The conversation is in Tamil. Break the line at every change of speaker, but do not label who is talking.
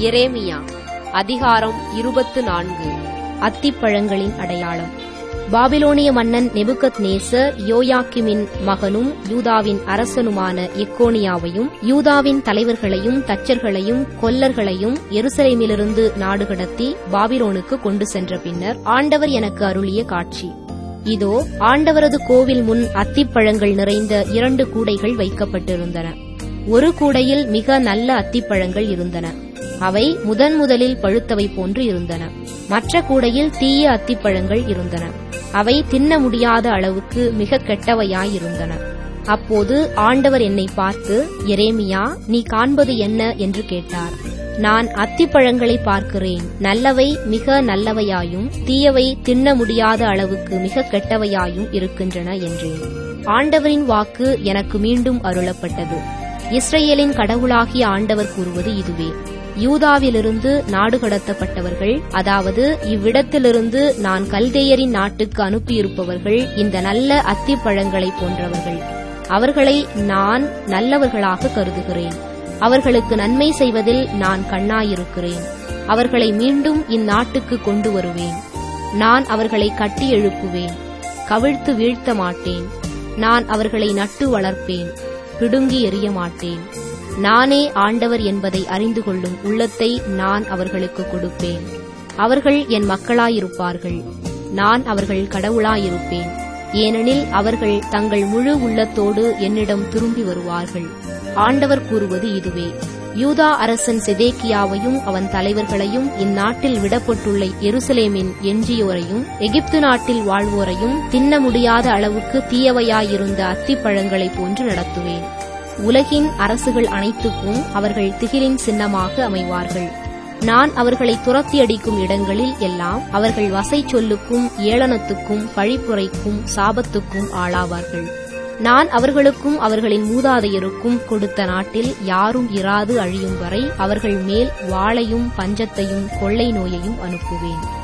எரேமியா அதிகாரம் இருபத்து நான்கு
அத்திப்பழங்களின் அடையாளம் பாபிலோனிய மன்னன் நெபுகத் நேசர் யோயாக்கிமின் மகனும் யூதாவின் அரசனுமான எக்கோனியாவையும் யூதாவின் தலைவர்களையும் தச்சர்களையும் கொல்லர்களையும் எருசலேமிலிருந்து நாடு கடத்தி பாபிலோனுக்கு கொண்டு சென்ற பின்னர் ஆண்டவர் எனக்கு அருளிய காட்சி இதோ ஆண்டவரது கோவில் முன் அத்திப்பழங்கள் நிறைந்த இரண்டு கூடைகள் வைக்கப்பட்டிருந்தன ஒரு கூடையில் மிக நல்ல அத்திப்பழங்கள் இருந்தன அவை முதன் முதலில் பழுத்தவை போன்று இருந்தன மற்ற கூடையில் தீய அத்திப்பழங்கள் இருந்தன அவை தின்ன முடியாத அளவுக்கு மிக கெட்டவையாயிருந்தன அப்போது ஆண்டவர் என்னை பார்த்து எரேமியா நீ காண்பது என்ன என்று கேட்டார் நான் அத்திப்பழங்களை பார்க்கிறேன் நல்லவை மிக நல்லவையாயும் தீயவை தின்ன முடியாத அளவுக்கு மிக கெட்டவையாயும் இருக்கின்றன என்றேன் ஆண்டவரின் வாக்கு எனக்கு மீண்டும் அருளப்பட்டது இஸ்ரேலின் கடவுளாகிய ஆண்டவர் கூறுவது இதுவே யூதாவிலிருந்து நாடு கடத்தப்பட்டவர்கள் அதாவது இவ்விடத்திலிருந்து நான் கல்தேயரின் நாட்டுக்கு அனுப்பியிருப்பவர்கள் இந்த நல்ல அத்திப்பழங்களைப் போன்றவர்கள் அவர்களை நான் நல்லவர்களாக கருதுகிறேன் அவர்களுக்கு நன்மை செய்வதில் நான் கண்ணாயிருக்கிறேன் அவர்களை மீண்டும் இந்நாட்டுக்கு கொண்டு வருவேன் நான் அவர்களை கட்டி எழுப்புவேன் கவிழ்த்து வீழ்த்த மாட்டேன் நான் அவர்களை நட்டு வளர்ப்பேன் பிடுங்கி எறிய மாட்டேன் நானே ஆண்டவர் என்பதை அறிந்து கொள்ளும் உள்ளத்தை நான் அவர்களுக்கு கொடுப்பேன் அவர்கள் என் மக்களாயிருப்பார்கள் நான் அவர்கள் கடவுளாயிருப்பேன் ஏனெனில் அவர்கள் தங்கள் முழு உள்ளத்தோடு என்னிடம் திரும்பி வருவார்கள் ஆண்டவர் கூறுவது இதுவே யூதா அரசன் செதேக்கியாவையும் அவன் தலைவர்களையும் இந்நாட்டில் விடப்பட்டுள்ள எருசலேமின் எஞ்சியோரையும் எகிப்து நாட்டில் வாழ்வோரையும் தின்ன முடியாத அளவுக்கு தீயவையாயிருந்த அத்திப்பழங்களைப் போன்று நடத்துவேன் உலகின் அரசுகள் அனைத்துக்கும் அவர்கள் திகிலின் சின்னமாக அமைவார்கள் நான் அவர்களை துரத்தி அடிக்கும் இடங்களில் எல்லாம் அவர்கள் வசை சொல்லுக்கும் ஏளனத்துக்கும் பழிப்புரைக்கும் சாபத்துக்கும் ஆளாவார்கள் நான் அவர்களுக்கும் அவர்களின் மூதாதையருக்கும் கொடுத்த நாட்டில் யாரும் இராது அழியும் வரை அவர்கள் மேல் வாளையும் பஞ்சத்தையும் கொள்ளை நோயையும் அனுப்புவேன்